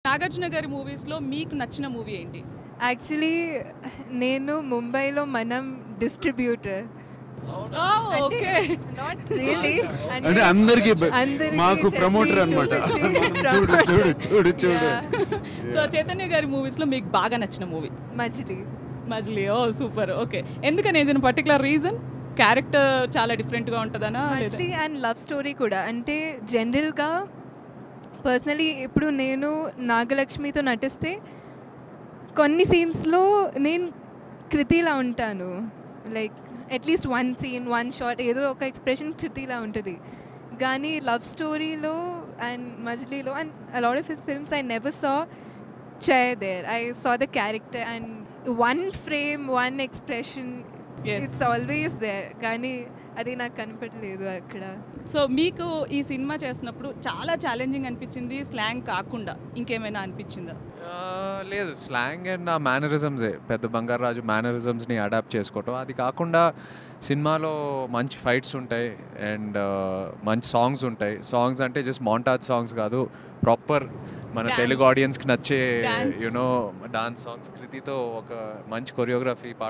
నాగార్జున గారి మూవీస్లో మీకు నచ్చిన మూవీ ఏంటి యాక్చువల్లీ నేను ముంబైలో మనం డిస్ట్రిబ్యూటర్ ఓకే నాట్ రియలీ అంటే అందరికి మాకు ప్రమోటర్ అనమాట చూడు చూడు చూడు చూడు సో చైతన్య గారి మూవీస్లో మీకు బాగా నచ్చిన మూవీ మజిలీ మజిలీ ఓ సూపర్ ఓకే ఎందుకని ఏదైనా పర్టికులర్ రీజన్ క్యారెక్టర్ చాలా డిఫరెంట్గా ఉంటుందనా లేదా మజిలీ అండ్ లవ్ స్టోరీ కూడా అంటే జనరల్గా పర్సనలీ ఇప్పుడు నేను నాగలక్ష్మితో నటిస్తే కొన్ని సీన్స్లో నేను కృతిలా ఉంటాను like at least one scene one shot ఏదో ఒక ఎక్స్ప్రెషన్ కృతిలా ఉంటుంది కానీ లవ్ స్టోరీలో అండ్ మజిలీలో and a lot of his films I never saw chair there. I saw the character and one frame, one expression. Yes. It's always there. కానీ అది నాకు కనపడలేదు అక్కడ సో మీకు ఈ సినిమా చేస్తున్నప్పుడు చాలా ఛాలెంజింగ్ అనిపించింది స్లాంగ్ కాకుండా ఇంకేమైనా అనిపించిందా ఆ, లేదు స్లాంగ్ అండ్ నా మేనరిజమ్సే పెద్ద బంగారాజు మేనరిజమ్స్ని అడాప్ట్ చేసుకోవటం అది కాకుండా సినిమాలో మంచి ఫైట్స్ ఉంటాయి అండ్ మంచి సాంగ్స్ ఉంటాయి సాంగ్స్ అంటే జస్ట్ మాంటాజ్ సాంగ్స్ కాదు ప్రాపర్ మన Dance. తెలుగు ఆడియన్స్కి నచ్చే Dance. యూనో డాన్స్ సాంగ్స్ కృతితో ఒక మంచి కొరియోగ్రఫీ